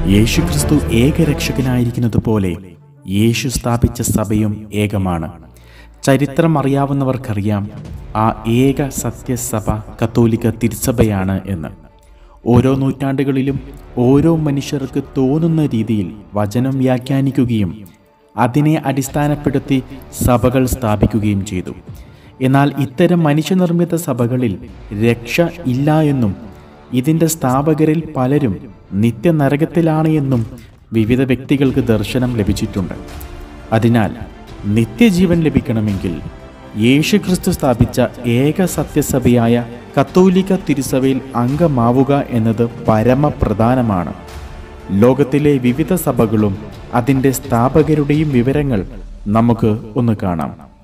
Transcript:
യേശുക്രിസ്തു ഏകരക്ഷകനായിരിക്കുന്നത് പോലെ യേശു സ്ഥാപിച്ച സഭയും ഏകമാണ് ചരിത്രം അറിയാവുന്നവർക്കറിയാം ആ ഏക സത്യസഭ കത്തോലിക്ക തിരുസഭയാണ് എന്ന് ഓരോ നൂറ്റാണ്ടുകളിലും ഓരോ മനുഷ്യർക്ക് തോന്നുന്ന രീതിയിൽ വചനം വ്യാഖ്യാനിക്കുകയും അതിനെ അടിസ്ഥാനപ്പെടുത്തി സഭകൾ സ്ഥാപിക്കുകയും ചെയ്തു എന്നാൽ ഇത്തരം മനുഷ്യനിർമ്മിത സഭകളിൽ രക്ഷ ഇല്ല എന്നും ഇതിൻ്റെ സ്ഥാപകരിൽ പലരും നിത്യനരകത്തിലാണ് എന്നും വിവിധ വ്യക്തികൾക്ക് ദർശനം ലഭിച്ചിട്ടുണ്ട് അതിനാൽ നിത്യജീവൻ ലഭിക്കണമെങ്കിൽ യേശുക്രിസ്തു സ്ഥാപിച്ച ഏക സത്യസഭയായ കത്തോലിക്ക തിരുസഭയിൽ അംഗമാവുക എന്നത് പരമപ്രധാനമാണ് ലോകത്തിലെ വിവിധ സഭകളും അതിൻ്റെ സ്ഥാപകരുടെയും വിവരങ്ങൾ നമുക്ക് ഒന്ന് കാണാം